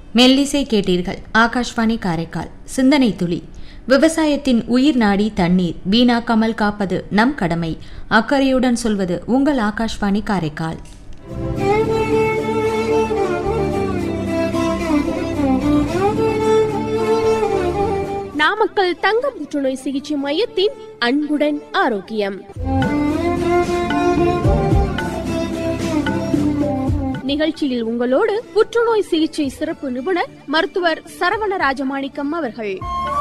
மெல்லிசை கேட்டீர்கள் ஆகாஷ்வாணி காரைக்கால் சிந்தனை துளி விவசாயத்தின் உயிர் நாடி தண்ணீர் வீணாக்காமல் காப்பது நம் கடமை அக்கறையுடன் சொல்வது உங்கள் ஆகாஷ்வாணி காரைக்கால் நாமக்கல் தங்க புற்றுநோய் சிகிச்சை மையத்தின் அன்புடன் ஆரோக்கியம் நிகழ்ச்சியில் உங்களோடு புற்றுநோய் சிகிச்சை சிறப்பு நிபுணர் மருத்துவர் சரவண ராஜமாணிக்கம் அவர்கள்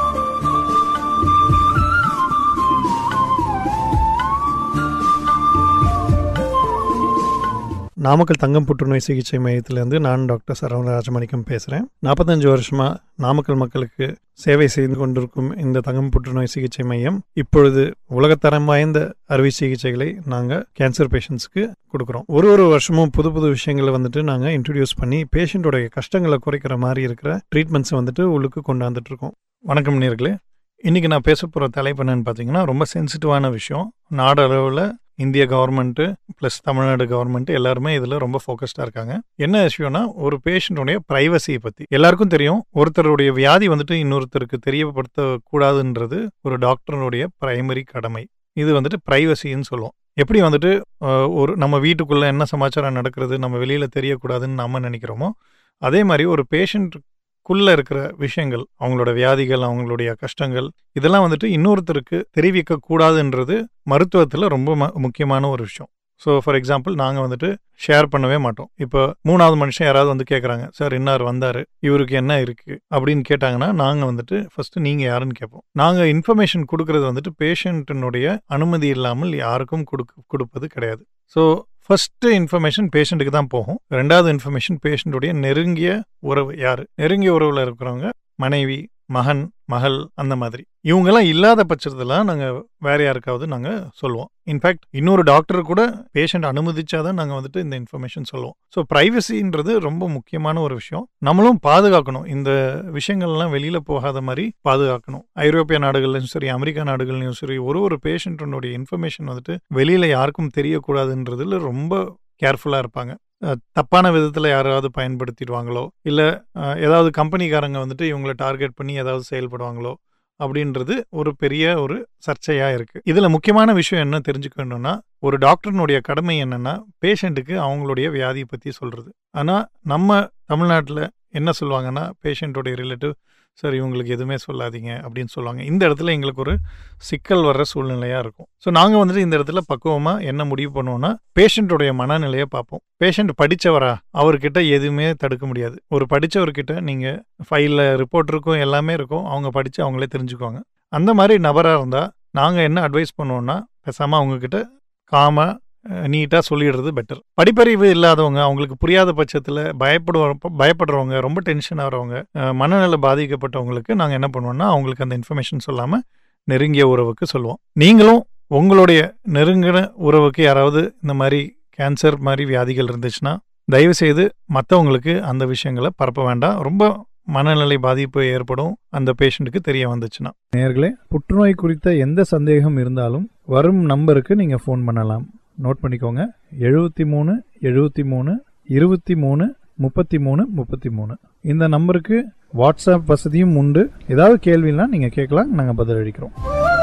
நாமக்கல் தங்கம் புற்றுநோய் சிகிச்சை மையத்திலேருந்து நான் டாக்டர் சரவண ராஜமாணிக்கம் பேசுகிறேன் நாற்பத்தஞ்சு வருஷமாக நாமக்கல் மக்களுக்கு சேவை செய்து கொண்டிருக்கும் இந்த தங்கம் புற்றுநோய் சிகிச்சை மையம் இப்பொழுது உலகத்தரம் வாய்ந்த அறுவை சிகிச்சைகளை நாங்கள் கேன்சர் பேஷண்ட்ஸ்க்கு கொடுக்குறோம் ஒரு ஒரு வருஷமும் புது புது விஷயங்களை வந்துட்டு நாங்கள் இன்ட்ரடியூஸ் பண்ணி பேஷண்ட்டோடைய கஷ்டங்களை குறைக்கிற மாதிரி இருக்கிற ட்ரீட்மெண்ட்ஸை வந்துட்டு உள்ளுக்கு கொண்டாந்துட்டு இருக்கோம் வணக்கம் நேர்களே இன்றைக்கி நான் பேச போகிற தலைப்பு என்னன்னு பார்த்தீங்கன்னா ரொம்ப சென்சிட்டிவான விஷயம் நாடு அளவில் இந்திய கவர்மெண்ட்டு ப்ளஸ் தமிழ்நாடு கவர்மெண்ட் எல்லாருமே இதில் ரொம்ப ஃபோக்கஸ்டாக இருக்காங்க என்ன விஷயம்னா ஒரு பேஷண்ட்டுடைய ப்ரைவசியை பற்றி எல்லாருக்கும் தெரியும் ஒருத்தருடைய வியாதி வந்துட்டு இன்னொருத்தருக்கு தெரியப்படுத்தக்கூடாதுன்றது ஒரு டாக்டருடைய பிரைமரி கடமை இது வந்துட்டு ப்ரைவசின்னு சொல்லுவோம் எப்படி வந்துட்டு அஹ், ஒரு நம்ம வீட்டுக்குள்ளே என்ன சமாச்சாரம் நடக்கிறது நம்ம வெளியில் தெரியக்கூடாதுன்னு நம்ம நினைக்கிறோமோ அதே மாதிரி ஒரு பேஷண்ட்டுக்குள்ளே இருக்கிற விஷயங்கள் அவங்களோட வியாதிகள் அவங்களுடைய கஷ்டங்கள் இதெல்லாம் வந்துட்டு இன்னொருத்தருக்கு தெரிவிக்க கூடாதுன்றது மருத்துவத்தில் ரொம்ப ம- முக்கியமான ஒரு விஷயம் ஸோ ஃபார் எக்ஸாம்பிள் நாங்கள் வந்துட்டு ஷேர் பண்ணவே மாட்டோம் இப்போ மூணாவது மனுஷன் யாராவது வந்து கேட்குறாங்க சார் இன்னார் வந்தார் இவருக்கு என்ன இருக்குது அப்படின்னு கேட்டாங்கன்னா நாங்கள் வந்துட்டு ஃபஸ்ட்டு நீங்கள் யாருன்னு கேட்போம் நாங்கள் இன்ஃபர்மேஷன் கொடுக்கறது வந்துட்டு பேஷண்ட்டினுடைய அனுமதி இல்லாமல் யாருக்கும் கொடுக்க கொடுப்பது கிடையாது ஸோ ஃபர்ஸ்ட் இன்ஃபர்மேஷன் பேஷண்ட்டுக்கு தான் போகும் ரெண்டாவது இன்ஃபர்மேஷன் பேஷண்ட்டுடைய நெருங்கிய உறவு யார் நெருங்கிய உறவில் இருக்கிறவங்க மனைவி மகன் மகள் அந்த மாதிரி இவங்கெல்லாம் இல்லாத பட்சத்தில் நாங்கள் வேற யாருக்காவது நாங்கள் சொல்லுவோம் இன்ஃபேக்ட் இன்னொரு டாக்டர் கூட பேஷண்ட் அனுமதிச்சாதான் நாங்கள் வந்துட்டு இந்த இன்ஃபர்மேஷன் சொல்லுவோம் ஸோ ப்ரைவசின்றது ரொம்ப முக்கியமான ஒரு விஷயம் நம்மளும் பாதுகாக்கணும் இந்த விஷயங்கள்லாம் வெளியில் போகாத மாதிரி பாதுகாக்கணும் ஐரோப்பிய நாடுகள்லையும் சரி அமெரிக்கா நாடுகள்லையும் சரி ஒரு ஒரு பேஷண்ட்டினுடைய இன்ஃபர்மேஷன் வந்துட்டு வெளியில் யாருக்கும் தெரியக்கூடாதுன்றதுல ரொம்ப கேர்ஃபுல்லாக இருப்பாங்க அஹ், தப்பான விதத்தில் யாராவது பயன்படுத்திடுவாங்களோ இல்லை ஏதாவது கம்பெனிக்காரங்க வந்துட்டு இவங்களை டார்கெட் பண்ணி ஏதாவது செயல்படுவாங்களோ அப்படின்றது ஒரு பெரிய ஒரு சர்ச்சையாக இருக்குது இதில் முக்கியமான விஷயம் என்ன தெரிஞ்சுக்கணும்னா ஒரு டாக்டர்னுடைய கடமை என்னன்னா பேஷண்ட்டுக்கு அவங்களுடைய வியாதியை பற்றி சொல்கிறது ஆனால் நம்ம தமிழ்நாட்டில் என்ன சொல்லுவாங்கன்னா பேஷண்ட்டோடைய ரிலேட்டிவ் சார் இவங்களுக்கு எதுவுமே சொல்லாதீங்க அப்படின்னு சொல்லுவாங்க இந்த இடத்துல எங்களுக்கு ஒரு சிக்கல் வர்ற சூழ்நிலையாக இருக்கும் ஸோ நாங்கள் வந்துட்டு இந்த இடத்துல பக்குவமாக என்ன முடிவு பண்ணுவோம்னா பேஷண்ட்டோடைய மனநிலையை பார்ப்போம் பேஷண்ட் படித்தவரா அவர்கிட்ட எதுவுமே தடுக்க முடியாது ஒரு படித்தவர்கிட்ட நீங்கள் ஃபைலில் ரிப்போர்ட் இருக்கும் எல்லாமே இருக்கும் அவங்க படித்து அவங்களே தெரிஞ்சுக்குவாங்க அந்த மாதிரி நபராக இருந்தால் நாங்கள் என்ன அட்வைஸ் பண்ணுவோம்னா பேசாமல் அவங்கக்கிட்ட காம நீட்டாக சொல்லிடுறது பெட்டர் படிப்பறிவு இல்லாதவங்க அவங்களுக்கு புரியாத பட்சத்தில் பயப்படுவ பயப்படுறவங்க ரொம்ப டென்ஷன் ஆகிறவங்க அஹ், மனநல பாதிக்கப்பட்டவங்களுக்கு நாங்கள் என்ன பண்ணுவோம்னா அவங்களுக்கு அந்த இன்ஃபர்மேஷன் சொல்லாமல் நெருங்கிய உறவுக்கு சொல்லுவோம் நீங்களும் உங்களுடைய நெருங்கின உறவுக்கு யாராவது இந்த மாதிரி கேன்சர் மாதிரி வியாதிகள் இருந்துச்சுன்னா தயவு செய்து மற்றவங்களுக்கு அந்த விஷயங்களை பரப்ப வேண்டாம் ரொம்ப மனநிலை பாதிப்பு ஏற்படும் அந்த பேஷண்ட்டுக்கு தெரிய வந்துச்சுன்னா நேயர்களே புற்றுநோய் குறித்த எந்த சந்தேகம் இருந்தாலும் வரும் நம்பருக்கு நீங்கள் ஃபோன் பண்ணலாம் நோட் பண்ணிக்கோங்க எழுபத்தி மூணு எழுபத்தி மூணு இருபத்தி மூணு முப்பத்தி மூணு முப்பத்தி மூணு இந்த நம்பருக்கு வாட்ஸ்அப் வசதியும் உண்டு ஏதாவது கேள்வினா நீங்கள் கேட்கலாம் நாங்கள் பதிலளிக்கிறோம்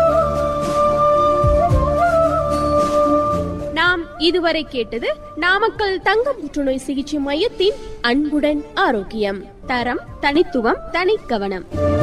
நாம் இதுவரை கேட்டது நாமக்கல் தங்க புற்றுநோய் சிகிச்சை மையத்தின் அன்புடன் ஆரோக்கியம் தரம் தனித்துவம் தனிக்கவனம்